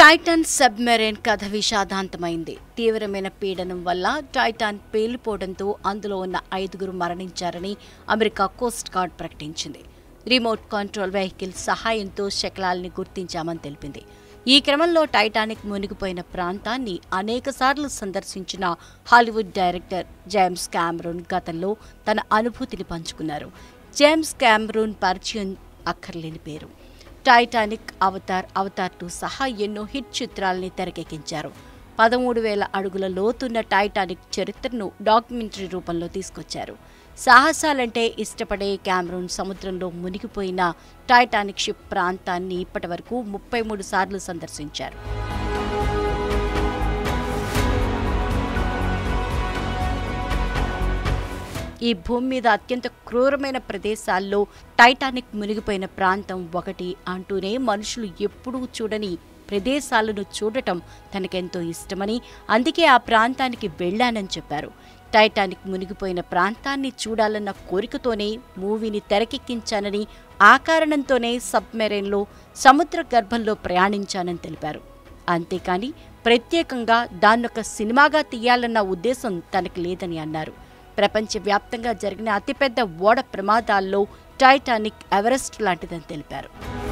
Titan submarine కథ విషాదాంతమైంది తీవ్రమైన పీడనం వల్ల టైటాన్ పేలిపోవడంతో అందులో ఉన్న ఐదుగురు మరణించారని అమెరికా కోస్ట్ గార్డ్ ప్రకటించింది రిమోట్ కంట్రోల్ వెహికల్ సహాయంతో శకలాల్ని గుర్తించామని తెలిపింది ఈ క్రమంలో టైటానిక్ మునిగిపోయిన ప్రాంతాన్ని అనేకసార్లు సందర్శించిన హాలీవుడ్ డైరెక్టర్ జేమ్స్ క్యామరూన్ గతంలో తన అనుభూతిని పంచుకున్నారు జేమ్స్ క్యామరూన్ పరిచయం అక్కర్లేని పేరు టైటానిక్ అవతార్ అవతార్ టూ సహా ఎన్నో హిట్ చిత్రాల్ని తెరకెక్కించారు పదమూడు వేల అడుగుల లోతున్న టైటానిక్ చరిత్రను డాక్యుమెంటరీ రూపంలో తీసుకొచ్చారు సాహసాలంటే ఇష్టపడే క్యామరూన్ సముద్రంలో మునిగిపోయిన టైటానిక్ షిప్ ప్రాంతాన్ని ఇప్పటివరకు ముప్పై మూడు సార్లు సందర్శించారు ఈ భూమి మీద అత్యంత క్రూరమైన ప్రదేశాల్లో టైటానిక్ మునిగిపోయిన ప్రాంతం ఒకటి అంటూనే మనుషులు ఎప్పుడూ చూడని ప్రదేశాలను చూడటం తనకెంతో ఇష్టమని అందుకే ఆ ప్రాంతానికి వెళ్ళానని చెప్పారు టైటానిక్ మునిగిపోయిన ప్రాంతాన్ని చూడాలన్న కోరికతోనే మూవీని తెరకెక్కించానని ఆ కారణంతోనే సబ్మెరైన్లో సముద్ర గర్భంలో ప్రయాణించానని తెలిపారు అంతేకాని ప్రత్యేకంగా దాన్నొక సినిమాగా తీయాలన్న ఉద్దేశం తనకు లేదని అన్నారు ప్రపంచవ్యాప్తంగా జరిగిన అతిపెద్ద ఓడ ప్రమాదాల్లో టైటానిక్ ఎవరెస్ట్ లాంటిదని తెలిపారు